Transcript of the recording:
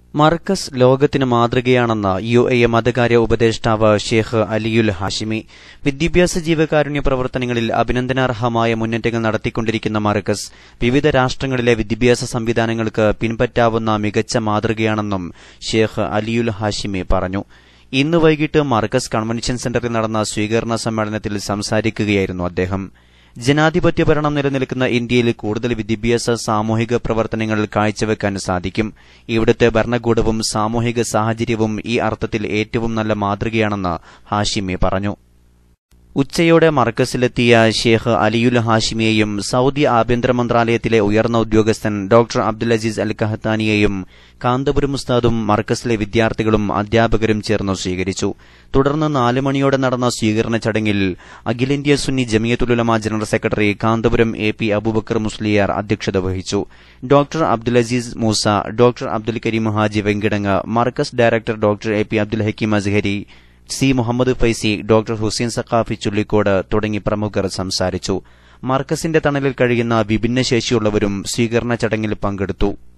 മർക്കസ് ലോകത്തിന് മാതൃകയാണെന്ന് U A മതകാര്യ ഉപദേഷ്ടാവ് ഷേഖ് അലിയുൽ ഹാഷിമി വിദ്യാഭ്യാസ ജീവകാരുണ്യ പ്രവർത്തനങ്ങളിൽ അഭിനന്ദനാർഹമായ മുന്നേറ്റങ്ങൾ നടത്തിക്കൊണ്ടിരിക്കുന്ന മർക്കസ് വിവിധ രാഷ്ട്രങ്ങളിലെ വിദ്യാഭ്യാസ സംവിധാനങ്ങൾക്ക് പിൻപറ്റാവുന്ന മികച്ച മാതൃകയാണെന്നും ഷേഖ് അലിയുൽ ഹാഷിമി പറഞ്ഞു ഇന്ന് വൈകിട്ട് മർക്കസ് കൺവെൻഷൻ സെന്ററിൽ നടന്ന സ്വീകരണ സമ്മേളനത്തിൽ സംസാരിക്കുകയായിരുന്നു അദ്ദേഹം ജനാധിപത്യ ഭരണം നിലനിൽക്കുന്ന ഇന്ത്യയിൽ കൂടുതൽ വിദ്യാഭ്യാസ സാമൂഹിക പ്രവർത്തനങ്ങൾ കാഴ്ചവെക്കാൻ സാധിക്കും ഇവിടുത്തെ ഭരണകൂടവും സാമൂഹിക സാഹചര്യവും ഈ അർത്ഥത്തിൽ ഏറ്റവും നല്ല മാതൃകയാണെന്ന് ഹാഷിമി പറഞ്ഞു ഉച്ചയോടെ മർക്കസിലെത്തിയ ഷേഖ് അലിയുൽ ഹാഷിമിയെയും സൌദി ആഭ്യന്തര മന്ത്രാലയത്തിലെ ഉയർന്ന ഉദ്യോഗസ്ഥൻ ഡോക്ടർ അബ്ദുൽ അസീസ് അൽ കഹത്താനിയെയും കാന്തപുരം ഉസ്താദും മർക്കസിലെ വിദ്യാർത്ഥികളും അധ്യാപകരും ചേർന്ന് സ്വീകരിച്ചു തുടർന്ന് നാല് മണിയോടെ നടന്ന സ്വീകരണ ചടങ്ങിൽ അഖിലേന്ത്യാ Sunni Jamiyyathul Ulama general secretary Kanthapuram A P Aboobacker Musliyar അധ്യക്ഷത വഹിച്ചു doctor Abdul Aziz Moosa doctor Abdul Kareem Haji Venkitangu Markaz director doctor A P Abdul Hakeem Azhari C Muhammad Faizy doctor Hussain Saquafi Chullikode തുടങ്ങി പ്രമുഖർ സംസാരിച്ചു മർക്കസിന്റെ തണലിൽ കഴിയുന്ന വിഭിന്നശേഷിയുള്ളവരും സ്വീകരണ ചടങ്ങിൽ പങ്കെടുത്തു